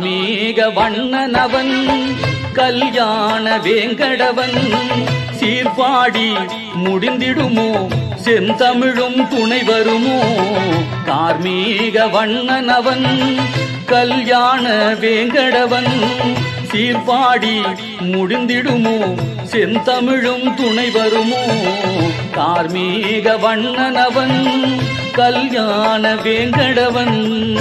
கார்மீக வண்ணனவன் கல்யாண வேங்கடவன் சீர்பாடி முடிந்திடுமோ செந்தமிழும் துணை வருமோ கார்மீக வண்ணனவன் கல்யாண வேங்கடவன் சீர்பாடி முடிந்திடுமோ செந்தமிழும் துணை வருமோ கார்மீக வண்ணனவன் கல்யாண வேங்கடவன்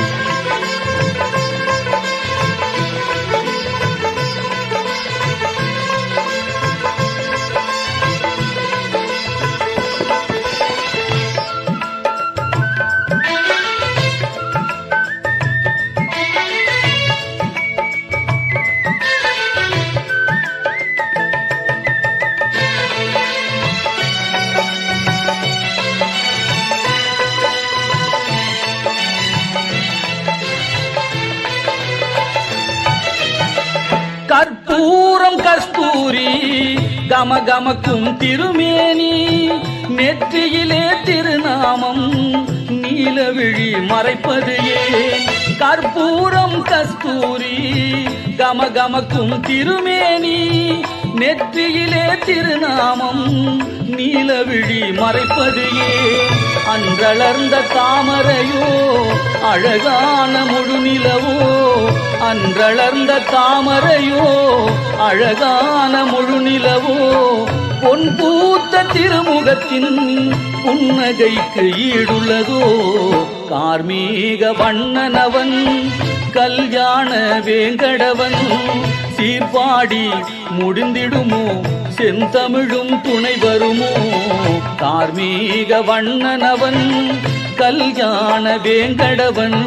கற்பூரம் கஸ்தூரி கமகமக்கும் திருமேனி நெற்றியிலே திருநாமம் நீலவிழி மறைப்பது ஏன் கற்பூரம் கஸ்தூரி கமகமக்கும் திருமேனி நெற்றியிலே திருநாமம் நீலவிழி மறைப்பது ஏன் அன்றளர்ந்த தாமரையோ அழகான முழுநிலவோ அன்றளர்ந்த தாமரையோ அழகான முழுநிலவோ பொன் பூத்த திருமுகத்தின் புன்னகைக்கு ஈடுள்ளதோ கார்மீக வண்ணனவன் கல்யாண வேங்கடவன் சீர்பாடி முடிந்திடுமோ செந்தமிழும் துணை வருமோ கார்மீக வண்ணனவன் கல்யாண வேங்கடவன்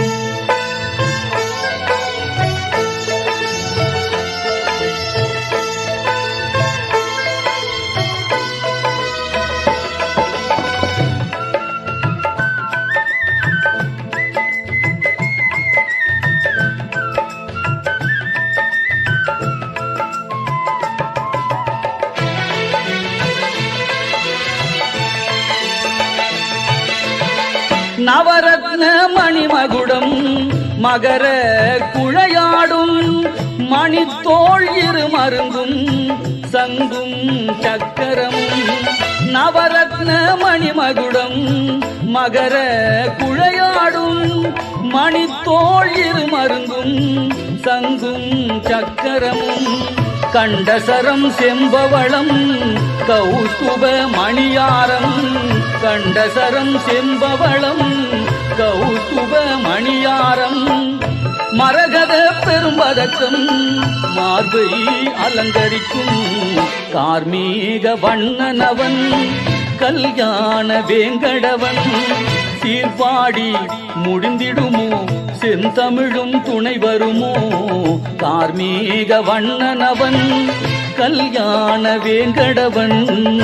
நவரத்ன மணிமகுடம் மகர குழையாடும் மணித்தோள் இரு மருங்கும் சங்கும் சக்கரமும் நவரத்ன மணிமகுடம் மகர குழையாடும் மணித்தோள் இரு மருங்கும் சங்கும் சக்கரமும் கண்டசரம் செம்பவளம் கௌஸ்துப மணியாரம் கண்டசரம் செம்பவளம் கௌஸ்துப மணியாரம் மரகத பெரும்பதக்கம் மார்பை அலங்கரிக்கும் கார்மீக வண்ணனவன் கல்யாண வேங்கடவன் சீர்பாடி முடிந்திடுமோ செந்தமிழும் துணை வருமோ கார்மீக வண்ணனவன் கல்யாண வேங்கடவன்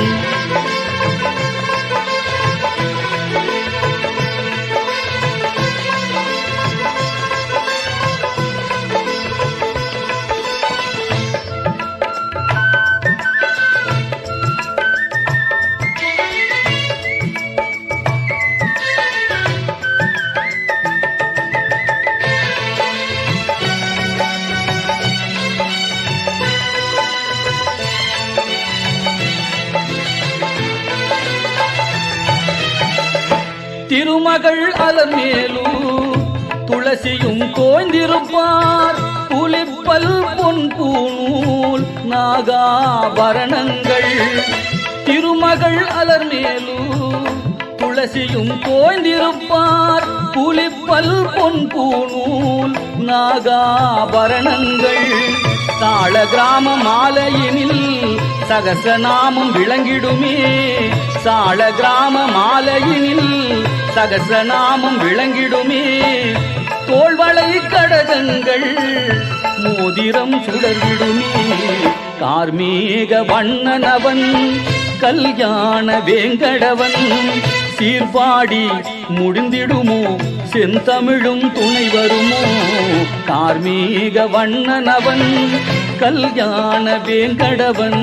திருமகள் அலமேலு துளசியும் தோய்ந்திருப்பார் புலிப்பல் பொன் பூநூல் நாகாபரணங்கள் திருமகள் அலர்மேலு துளசியும் தோய்ந்திருப்பார் புலிப்பல் பொன் பூநூல் நாகாபரணங்கள் தாள கிராம மாலையினில் சகசநாமம் விளங்கிடுமே சாள கிராம மாலையினில் சகசநாமம் விளங்கிடுமே தோள்வளை கடகங்கள் மோதிரம் சுடர்விடுமே கார்மீக வண்ணனவன் கல்யாண வேங்கடவன் சீர்பாடி முடிந்திடுமோ செந்தமிழும் துணை வருமோ கார்மீக வண்ணனவன் கல்யாண வேங்கடவன்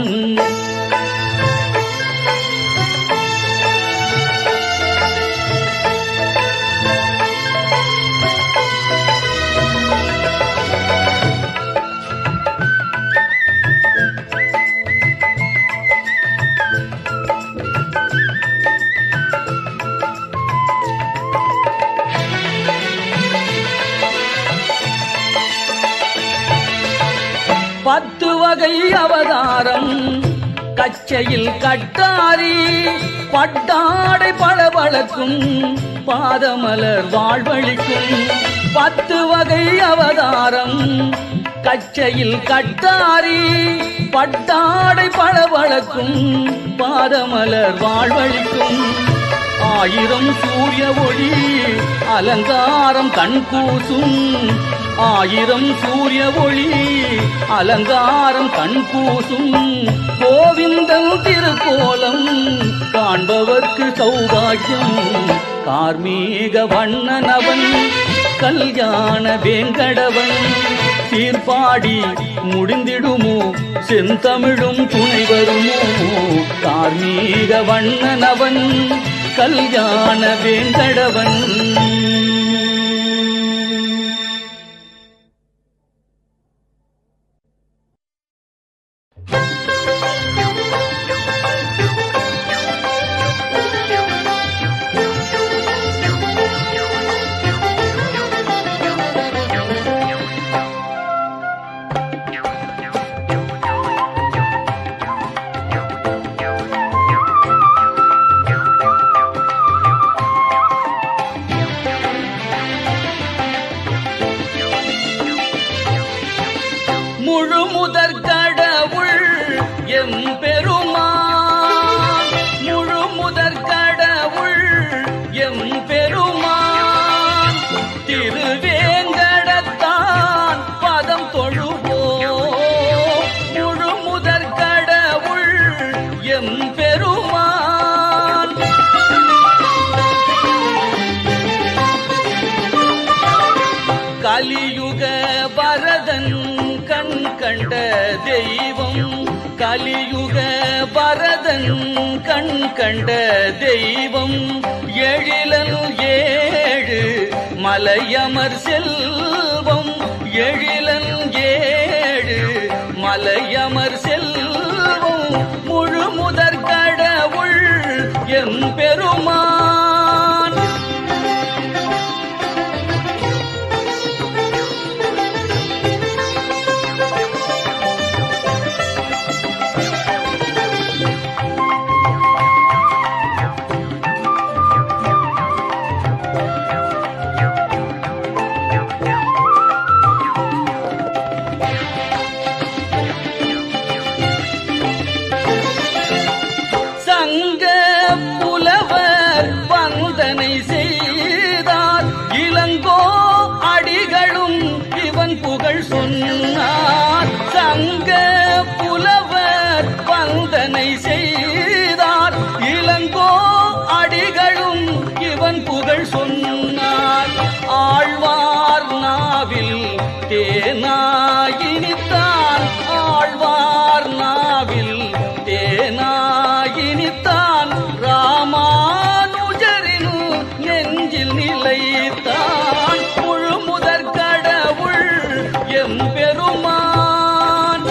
பத்து வகை அவதாரம் கச்சையில் கட்டாரி பட்டாடை பளபளக்கும் பாதமலர் வாழ்வழிக்கும் பத்து வகை அவதாரம் கச்சையில் கட்டாரி பட்டாடை பளபளக்கும் பாதமலர் வாழ்வழிக்கும் ஆயிரம் சூரிய ஒளி அலங்காரம் கண் கூசும் ஆயிரம் சூரிய ஒளி அலங்காரம் கண் கூசும் கோவிந்தன் திருக்கோலம் காண்பவர்க்கு சௌபாகியம் கார்மீக வண்ணனவன் கல்யாண வேங்கடவன் சீர்பாடி முடிந்திடுமோ செந்தமிழும் துணை வருமோ கார்மீக வண்ணனவன் கல்யாண வேங்கடவன் முழு முதற் கடவுள் எம் பெருமான் முழு முதற் கடவுள் எம் பெருமான் திருவேங்கடத்தான் பதம் தொழுவோம் முழு முதற் கடவுள் எம் பெருமான் கலியுக வரதன் கண் கண்ட தெய்வம் கலியுக வரதன் கண் கண்ட தெய்வம் எழிலன் ஏழு மலையமர் செல்வம் எழிலன் ஏழு மலையமர் செல்வம் முழு முதற் கடவுள் எம் பெருமான் சங்க புலவர் வந்தனை செய்தார் இளங்கோ அடிகளும் இவன் புகழ் சொன்னார் சங்க புலவர் வந்தனை செய்தார் இளங்கோ அடிகளும் இவன் புகழ் சொன்னார் ஆழ்வார் நாவில் தேனாயினித்தான் ஆழ்வார் நாவில் தேனாயினித்தான் ராமானுஜரின் நெஞ்சில் நிலைத்தான் முழு முதற் கடவுள் எம் பெருமான்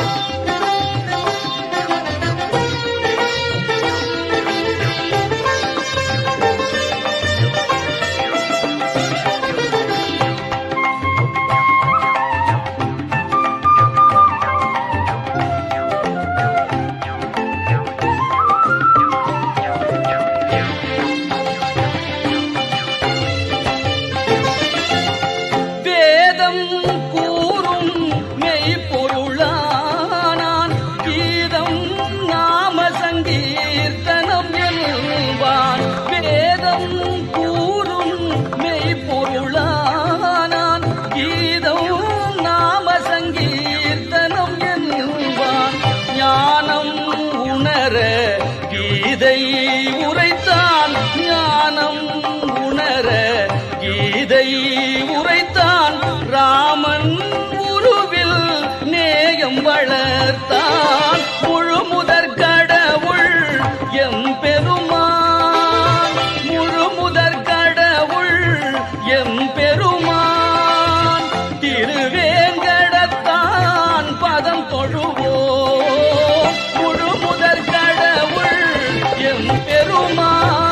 வேதம் கூறும் மெய்ப்பொருளானான் கீதம் நாம சங்கீர்த்தனம் என்பான் வேதம் கூறும் மெய்ப்பொருளானான் கீதம் நாம சங்கீர்த்தனம் என்பான் ஞானம் உணர கீதை உரைத்தான் ஞானம் உணர கீதை உரைத்தான் ராமன் உருவில் நேயம் வளர்த்தான் முழு முதற் கடவுள் எம் பெருமான் முழு முதற் கடவுள் எம் பெருமான் திருவேங்கடத்தான் பதம் தொழுவோம் முழு முதற் கடவுள் எம் பெருமான்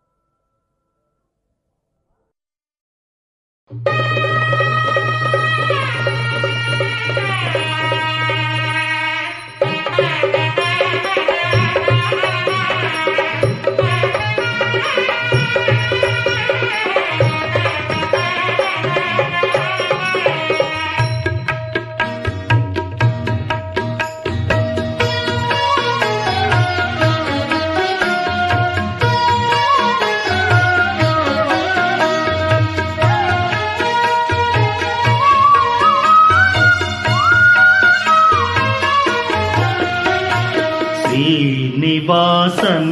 Thank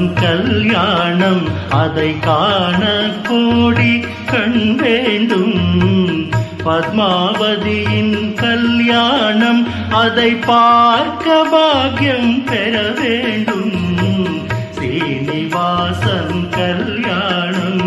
கல்யாணம் அதை காண கோடி கண் வேண்டும் பத்மாவதியின் கல்யாணம் அதை பார்க்க பாக்கியம் பெற வேண்டும் சீனிவாசன் கல்யாணம்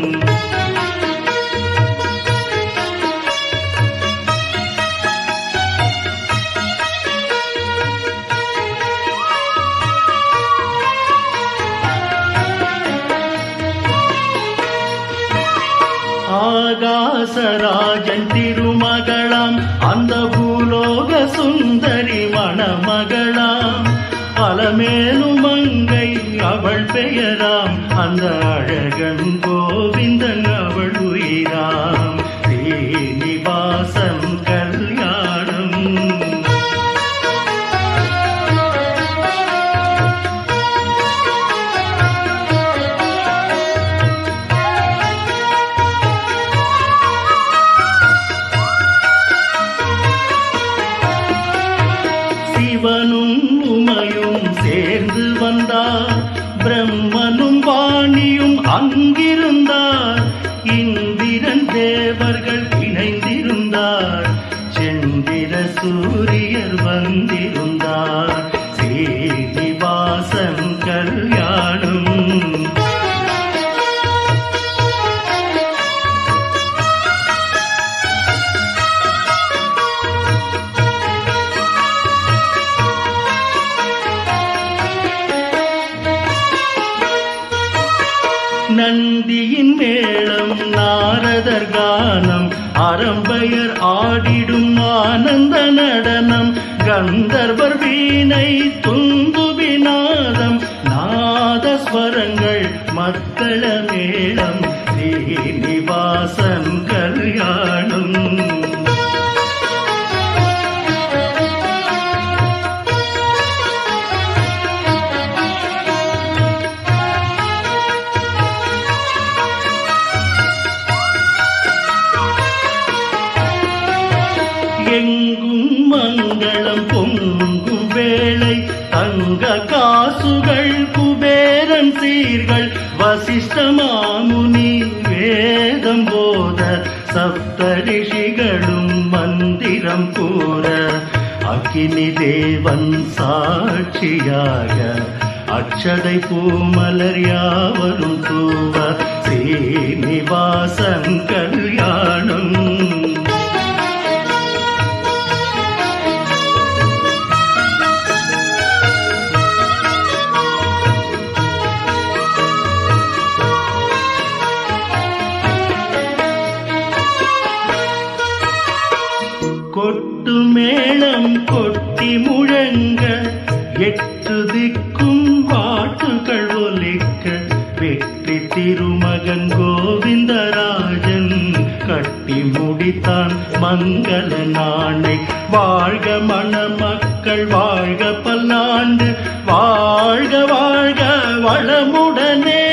ஆகாசராஜன் திருமகளாம் அந்த பூலோக சுந்தரி மணமகளாம் அலமேலும் மங்கை அவள் பெயராம் அந்த அழகன் கோவிந்தன் அவள் உயிராம் ஸ்ரீனிவாசன் கல்யாணம் சிவனும் உமையும் சேர்ந்து வந்தார் பிரம்மனும் வாணியும் அங்கிருந்தார் இந்திரன் தேவர்கள் இணைந்திருந்தார் செந்திர சூரியர் வந்திருந்தார் ஸ்ரீனிவாசன் கல்யாணம் நந்தியின் மேளம் நாரதர் கானம் அரம்பையர் ஆடிடும் ஆனந்த நடனம் கந்தர்வர் வீணை துந்துபிநாதம் நாதஸ்வரங்கள் மத்தள மேளம் ஸ்ரீனிவாசன் கல்யாணம் எங்கும் மங்களம் பொங்கும் வேளை தங்க காசுகள் குபேரன் சீர்கள் வசிஷ்ட மாமுனி வேதம் போத சப்தரிஷிகளும் மந்திரம் கூற அக்கினி தேவன் சாட்சியாக அக்ஷதை பூமலர் யாவரும் தூவ சீனிவாசன் கல்யாணம் கொட்டு மேளம் கொட்டி முழங்க எட்டு திக்கும் பாட்டுகள் ஒலிக்க வெற்றி திருமகன் கோவிந்தராஜன் கட்டி முடித்தான் மங்கள நாளை வாழ்க மணமக்கள் வாழ்க பல்லாண்டு வாழ்க வாழ்க வளமுடனே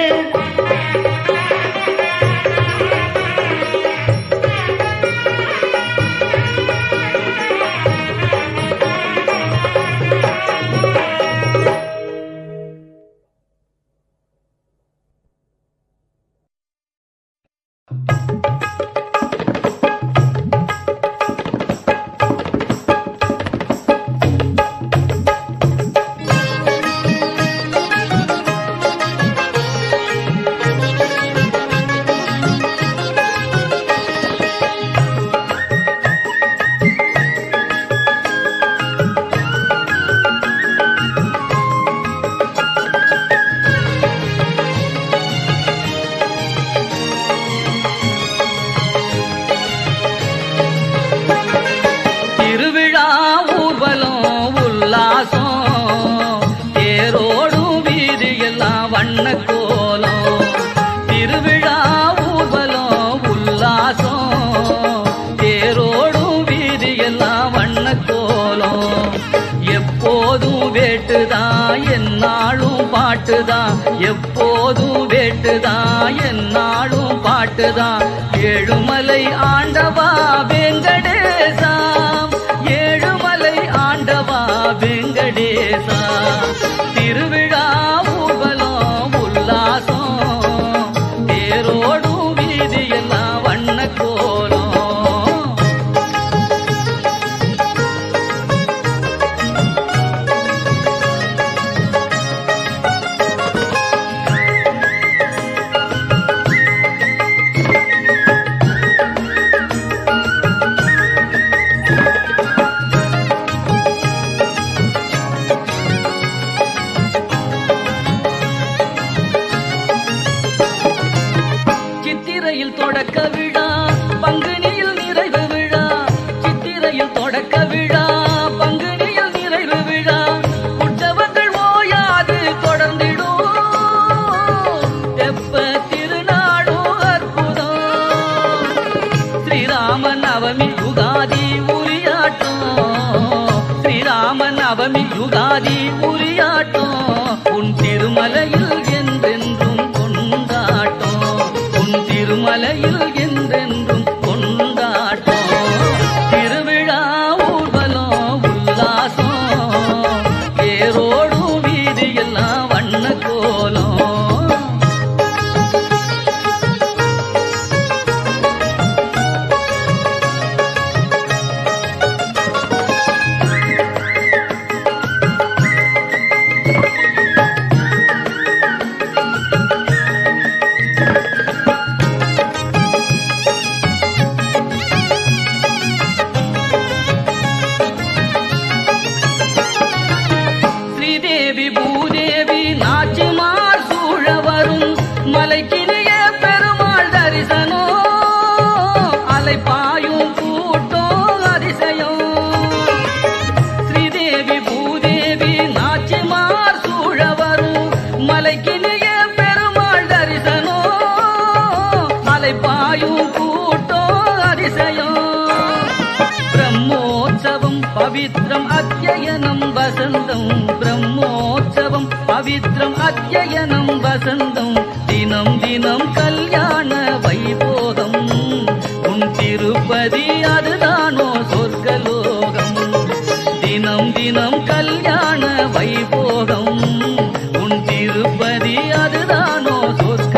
திருவிழா ஊர்வலம் உல்லாசம் தேரோடும் வீதி எல்லாம் வண்ண கோலம் திருவிழா ஊர்வலம் உல்லாசம் தேரோடும் வீதி எல்லாம் வண்ண கோலம் எப்போதும் வேட்டுதான் என்னாலும் பாட்டுதான் எப்போதும் வேட்டுதான் என்னாலும் பாட்டுதான் ஏழுமலை ஆண்டவா வெங்கடேசா ஏழுமலை ஆண்டவா வெங்கடேசா திருவிழா ஊர்வலம் நவமி யுகாதி உரியாட்டம் ஸ்ரீராம நவமி யுகாதி உரியாட்டம் உன் திருமலையில் என்றென்றும் கொண்டாட்டம் உன் திருமலையில் என்றென்றும் கொண்டாட்டம் திருவிழா ஊர்வலம் உல்லாசம் ஏரோடும் வீதியெல்லாம் வண்ண கோலம் ஸ்ரீதேவி பூதேவி நாச்சிமார் சூழ வரும் மலைக்கினிய பெருமாள் தரிசனம் அலைப்பாயும் கூட்டம் அதிசயம் ஸ்ரீதேவி பூதேவி நாச்சிமார் சூழ வரும் மலைக்கினிய பெருமாள் தரிசனம் அலைப்பாயும் கூட்டம் அதிசயம் பிரம்மோற்சவம் பவித்ரம் அத்தியனம் வசந்தம் பிரம்மோற்சவம் பவித்ரம் அத்தியனம் வசந்தம் தினம் தினம் கல்யாண வைபோகம் உன் திருப்பதி அதுதானோ சொர்க்கலோகம் தினம் தினம் கல்யாண வைபோகம் உன் திருப்பதி அதுதானோ சொர்க்க